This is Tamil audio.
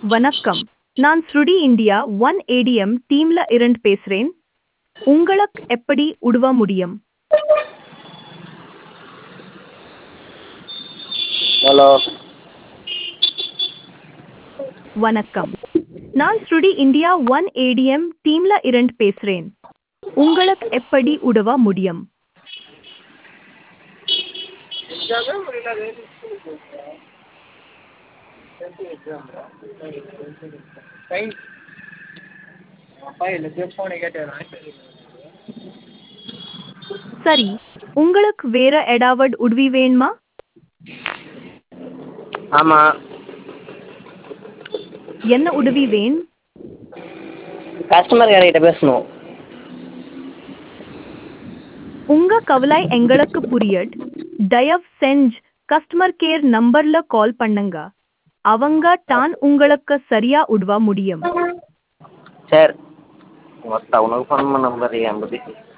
வணக்கம் நான் ஸ்ருடி இந்தியா ஒன் ஏடிஎம் டீம்ல இருந்து பேசுறேன் உங்களுக்கு எப்படி உதவ முடியும் ஹலோ வணக்கம் நான் ஸ்ருடி இந்தியா ஒன் ஏடிஎம் டீம்ல இருந்து பேசுறேன் உங்களுக்கு எப்படி உதவ முடியும் சரி உங்களுக்கு வேற ஏதாவது உதவி வேணுமா ஆமாம் என்ன உதவி வேணும் கஸ்டமர் கேர்கிட்ட பேசணும் உங்க கவலை எங்களுக்கு புரியட் தயவு செஞ்சு கஸ்டமர் கேர் நம்பர்ல கால் பண்ணுங்க அவங்க தான் உங்களுக்கு சரியா உதவ முடியும் சரி மொத்த உனக்கு ஃபோன் பண்ண நம்பர் எண்பது